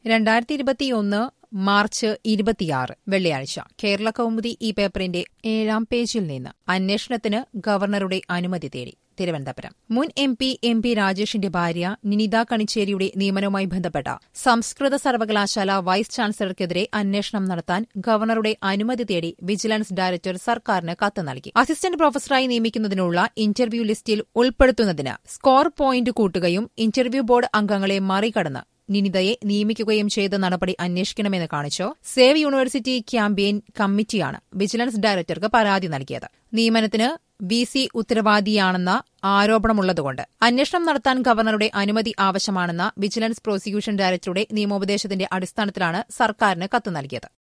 രണ്ടായിരത്തി ഇരുപത്തിയൊന്ന് മാർച്ച് ഇരുപത്തിയാറ് വെള്ളിയാഴ്ച കേരള കൗമുദി ഈ പേപ്പറിന്റെ ഏഴാം പേജിൽ നിന്ന് അന്വേഷണത്തിന് ഗവർണറുടെ അനുമതി തേടി തിരുവനന്തപുരം മുൻ എം പി എം പി രാജേഷിന്റെ ഭാര്യ നിനിത കണിച്ചേരിയുടെ നിയമനവുമായി ബന്ധപ്പെട്ട സംസ്കൃത സർവകലാശാല വൈസ് ചാൻസലർക്കെതിരെ അന്വേഷണം നടത്താൻ ഗവർണറുടെ അനുമതി തേടി വിജിലൻസ് ഡയറക്ടർ സർക്കാരിന് കത്ത് നൽകി അസിസ്റ്റന്റ് പ്രൊഫസറായി നിയമിക്കുന്നതിനുള്ള ഇന്റർവ്യൂ ലിസ്റ്റിൽ ഉൾപ്പെടുത്തുന്നതിന് സ്കോർ പോയിന്റ് കൂട്ടുകയും ഇന്റർവ്യൂ ബോർഡ് അംഗങ്ങളെ മറികടന്ന് നിനിതയെ നിയമിക്കുകയും ചെയ്ത നടപടി അന്വേഷിക്കണമെന്ന് കാണിച്ചോ സേവ് യൂണിവേഴ്സിറ്റി ക്യാമ്പയിൻ കമ്മിറ്റിയാണ് വിജിലൻസ് ഡയറക്ടർക്ക് പരാതി നൽകിയത് നിയമനത്തിന് വി സി ഉത്തരവാദിയാണെന്ന ആരോപണമുള്ളതുകൊണ്ട് അന്വേഷണം നടത്താൻ ഗവർണറുടെ അനുമതി ആവശ്യമാണെന്ന വിജിലൻസ് പ്രോസിക്യൂഷൻ ഡയറക്ടറുടെ നിയമോപദേശത്തിന്റെ അടിസ്ഥാനത്തിലാണ് സർക്കാരിന് കത്ത് നൽകിയത്